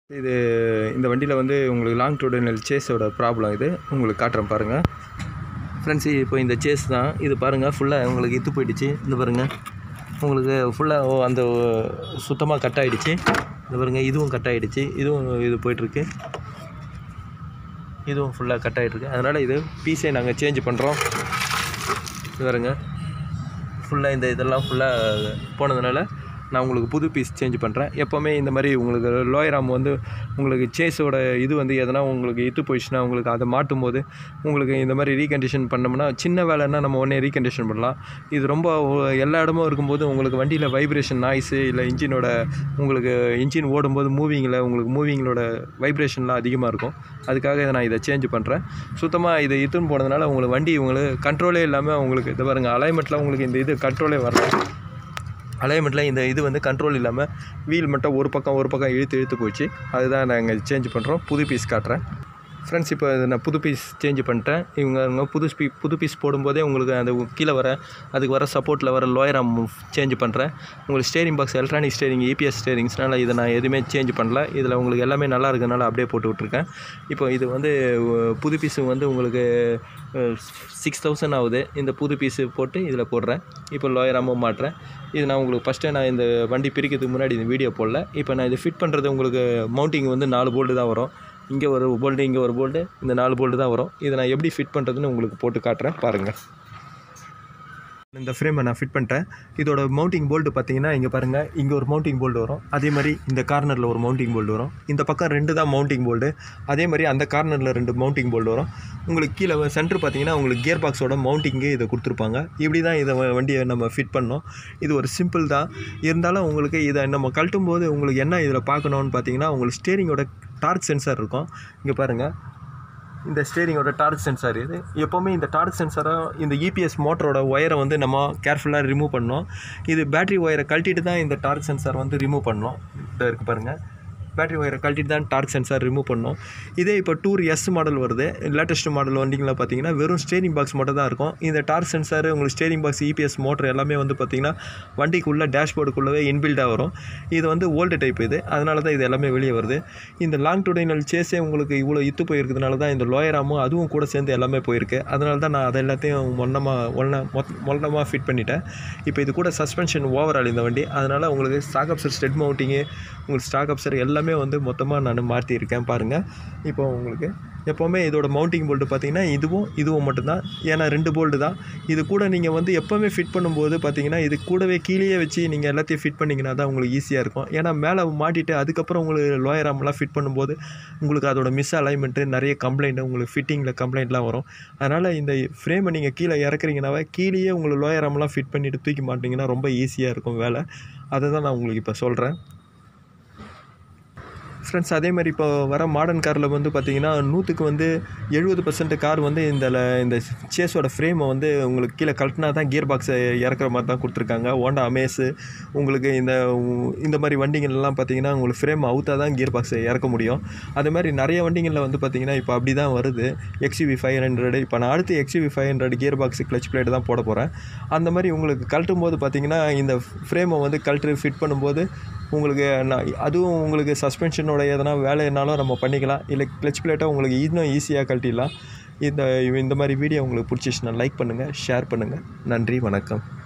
இது இந்த வண்டியில் வந்து உங்களுக்கு லாங் டூடனல் சேஸோட ப்ராப்ளம் இது உங்களுக்கு காட்டுறேன் பாருங்கள் ஃப்ரெண்ட்ஸ் இப்போ இந்த சேஸ் தான் இது பாருங்கள் ஃபுல்லாக உங்களுக்கு இத்து போயிடுச்சு இந்த பாருங்கள் உங்களுக்கு ஃபுல்லாக அந்த சுத்தமாக கட் ஆகிடுச்சு இந்த பாருங்கள் இதுவும் கட் ஆகிடுச்சு இதுவும் இது போயிட்டுருக்கு இதுவும் ஃபுல்லாக கட் ஆகிட்டுருக்கு அதனால் இது பீஸை நாங்கள் சேஞ்ச் பண்ணுறோம் இது பாருங்க ஃபுல்லாக இந்த இதெல்லாம் ஃபுல்லாக போனதுனால நான் உங்களுக்கு புது பீஸ் சேஞ்ச் பண்ணுறேன் எப்போவுமே இந்த மாதிரி உங்களுக்கு லோயர் ஆம் வந்து உங்களுக்கு சேஸோட இது வந்து எதனா உங்களுக்கு இத்து போயிடுச்சுன்னா உங்களுக்கு அதை மாட்டும் போது உங்களுக்கு இந்த மாதிரி ரீகண்டிஷன் பண்ணோம்னா சின்ன வேலைன்னா நம்ம உடனே ரீகண்டிஷன் பண்ணலாம் இது ரொம்ப ஒ- எல்லா இடமும் இருக்கும்போது உங்களுக்கு வண்டியில் வைப்ரேஷன் நாய்ஸு இல்லை இன்ஜினோட உங்களுக்கு இன்ஜின் ஓடும்போது மூவிங்கில் உங்களுக்கு மூவிங்களோட வைப்ரேஷன்லாம் அதிகமாக இருக்கும் அதுக்காக இதை நான் இதை சேஞ்ச் பண்ணுறேன் சுத்தமாக இதை இத்துன்னு போனதுனால உங்களுக்கு வண்டி உங்களுக்கு கண்ட்ரோலே இல்லாமல் உங்களுக்கு இது பாருங்கள் அலைன்மெண்ட்டில் உங்களுக்கு இந்த இது கண்ட்ரோலே வரல அலைன்மெண்ட்டில் இந்த இது வந்து கண்ட்ரோல் இல்லாமல் வீல் மட்டும் ஒரு பக்கம் ஒரு பக்கம் இழுத்து இழுத்து போச்சு அதுதான் நாங்கள் சேஞ்ச் பண்ணுறோம் புது பீஸ் காட்டுறேன் ஃப்ரெண்ட்ஸ் இப்போ இது நான் புது பீஸ் சேஞ்ச் பண்ணிட்டேன் இவங்க அவங்க புது ஸ்பீ புது பீஸ் போடும்போதே உங்களுக்கு அந்த கீழே வர அதுக்கு வர சப்போர்ட்டில் வர லோயர் ஆம் சேஞ்ச் பண்ணுறேன் உங்களுக்கு steering box electronic steering EPS ஸ்டேரிங்ஸ்னால இதை நான் எதுவுமே சேஞ்ச் பண்ணல இதில் உங்களுக்கு எல்லாமே நல்லா இருக்கனால அப்படியே போட்டு விட்ருக்கேன் இப்போ இது வந்து அஹ், புது பீஸு வந்து உங்களுக்கு சிக்ஸ் தௌசண்ட் ஆகுது இந்த புது பீஸு போட்டு இதில் போடுறேன் இப்போ லோயர் ஆமும் மாட்டுறேன் இது நான் உங்களுக்கு ஃபஸ்ட்டே நான் இந்த வண்டி பிரிக்கிறதுக்கு முன்னாடி இந்த வீடியோ போடல இப்போ நான் இது ஃபிட் பண்ணுறது உங்களுக்கு மவுண்டிங் வந்து நாலு போல்டு தான் வரும் இங்கே ஒரு போல்டு இங்கே ஒரு போல்டு இந்த நாலு போல்டு தான் வரும் இதை நான் எப்படி ஃபிட் பண்ணுறதுன்னு உங்களுக்கு போட்டு காட்டுறேன் பாருங்கள் இந்த ஃப்ரேமை நான் ஃபிட் பண்ணிட்டேன் இதோட மவுண்டிங் போல்டு பார்த்தீங்கன்னா இங்கே பாருங்கள் இங்கே ஒரு மவுண்டிங் போல்டு வரும் அதே மாதிரி இந்த கார்னரில் ஒரு மவுண்டிங் போல்டு வரும் இந்த பக்கம் ரெண்டு தான் மவுண்டிங் போல்டு அதே மாதிரி அந்த கார்னரில் ரெண்டு மவுண்டிங் போல்டு வரும் உங்களுக்கு கீழே சென்டர் பார்த்தீங்கன்னா உங்களுக்கு கியர் பாக்ஸோட மவுண்டிங்கே இதை கொடுத்துருப்பாங்க இப்படி தான் இதை வ- வண்டியை நம்ம ஃபிட் பண்ணோம் இது ஒரு சிம்பிள் தான் இருந்தாலும் உங்களுக்கு இதை நம்ம கழட்டும் போது உங்களுக்கு என்ன இதில் பார்க்கணுன்னு பார்த்தீங்கன்னா உங்களுக்கு ஸ்டேரிங்கோட டார்க் சென்சார் இருக்கும் இங்கே பாருங்கள் இந்த ஸ்டேரிங்கோட டார்க் சென்சார் இது எப்போவுமே இந்த டார்க் சென்சாரை இந்த இபிஎஸ் மோட்டரோட ஒயரை வந்து நம்ம கேர்ஃபுல்லாக ரிமூவ் பண்ணோம் இது பேட்டரி ஒயரை கழட்டிட்டு தான் இந்த டார்க் சென்சார் வந்து ரிமூவ் பண்ணோம் இதை இருக்குது பாருங்கள் பேட்டரி ஒயரை கழட்டிட்டு தான் டார்க் சென்சார் ரிமூவ் பண்ணோம் இதே இப்போ டூர் எஸ் மாடல் வருது லேட்டஸ்ட் மாடல் வண்டிங்களா பார்த்தீங்கன்னா வெறும் ஸ்டேரிங் பாக்ஸ் மட்டும் தான் இருக்கும் இந்த டார்க் சென்சார் உங்களுக்கு ஸ்டேரிங் பாக்ஸ் இபிஎஸ் மோட்டர் எல்லாமே வந்து பார்த்தீங்கன்னா வண்டிக்குள்ளே டேஷ்போர்டுக்குள்ளவே இன்பில்டாக வரும் இது வந்து ஓல்டு டைப் இது அதனால தான் இது எல்லாமே வெளியே வருது இந்த லாங் டுடைனல் சேஸே உங்களுக்கு இவ்வளோ இத்து போயிருக்கிறதுனால தான் இந்த லோயராமும் அதுவும் கூட சேர்ந்து எல்லாமே போயிருக்கு அதனால தான் நான் அதை எல்லாத்தையும் ஒன்றமாக ஒன்றை மொத்தமாக ஃபிட் பண்ணிட்டேன் இப்போ இது கூட சஸ்பென்ஷன் ஓவரால் இந்த வண்டி அதனால் உங்களுக்கு ஸ்டாக் அப்சர் ஸ்டெட் மவுண்டிங்கு உங்களுக்கு ஸ்டாக் அப்சர் எல்லாமே வந்து மொத்தமாக நான் மாற்றியிருக்கேன் பாருங்கள் இப்போ உங்களுக்கு எப்போவுமே இதோட மவுண்டிங் போல்டு பார்த்தீங்கன்னா இதுவும் இதுவும் மட்டும்தான் ஏன்னா ரெண்டு போல்டு தான் இது கூட நீங்கள் வந்து எப்போவுமே ஃபிட் பண்ணும்போது பார்த்தீங்கன்னா இது கூடவே கீழேயே வச்சு நீங்கள் எல்லாத்தையும் ஃபிட் பண்ணிங்கன்னா தான் உங்களுக்கு ஈஸியாக இருக்கும் ஏன்னா மேலே மாட்டிட்டு அதுக்கப்புறம் உங்களுக்கு லோயர் ஆம்லாம் ஃபிட் பண்ணும்போது உங்களுக்கு அதோட மிஸ் அலைன்மெண்ட்டு நிறைய கம்ப்ளைண்ட் உங்களுக்கு ஃபிட்டிங்கில் கம்ப்ளைண்ட்லாம் வரும் அதனால் இந்த ஃப்ரேமை நீங்கள் கீழே இறக்குறீங்கனாவே கீழேயே உங்களுக்கு லோயர் ஆம்லாம் ஃபிட் பண்ணிவிட்டு தூக்கி மாட்டிங்கன்னா ரொம்ப ஈஸியாக இருக்கும் வேலை அதை தான் நான் உங்களுக்கு இப்போ சொல்கிறேன் ஃப்ரெண்ட்ஸ் அதே மாதிரி இப்போ வர மாடர்ன் காரில் வந்து பார்த்தீங்கன்னா நூற்றுக்கு வந்து எழுபது பர்சன்ட் கார் வந்து இந்த ல- இந்த சேஸோட ஃப்ரேமை வந்து உங்களுக்கு கீழே கழட்டினா தான் கியர் பாக்ஸை இறக்குற மாதிரி தான் கொடுத்துருக்காங்க ஹோண்டா அமேஸு உங்களுக்கு இந்த உ- இந்த மாதிரி வண்டிங்கள்லாம் பார்த்தீங்கன்னா உங்களுக்கு ஃப்ரேம் அவுத்தா தான் கியர் பாக்ஸை இறக்க முடியும் அதே மாதிரி நிறைய வண்டிங்களில் வந்து பார்த்தீங்கன்னா இப்போ அப்படி தான் வருது எக்ஸ்யூவி ஃபைவ் ஹண்ட்ரடு இப்போ நான் அடுத்து XUV five hundred gear box clutch plate தான் போட போகிறேன் அந்த மாதிரி உங்களுக்கு கழட்டும் போது பார்த்தீங்கன்னா இந்த ஃப்ரேமை வந்து கழட்டு ஃபிட் பண்ணும்போது உங்களுக்கு நான் அதுவும் உங்களுக்கு சஸ்பென்ஷனோட எதனா வேலைனாலும் நம்ம பண்ணிக்கலாம் இல்லை கிளச் பிளேட்டை உங்களுக்கு இன்னும் ஈஸியாக கழட்டிடலாம் இந்த இந்த மாதிரி வீடியோ உங்களுக்கு பிடிச்சிச்சுன்னா லைக் பண்ணுங்கள் ஷேர் பண்ணுங்கள் நன்றி வணக்கம்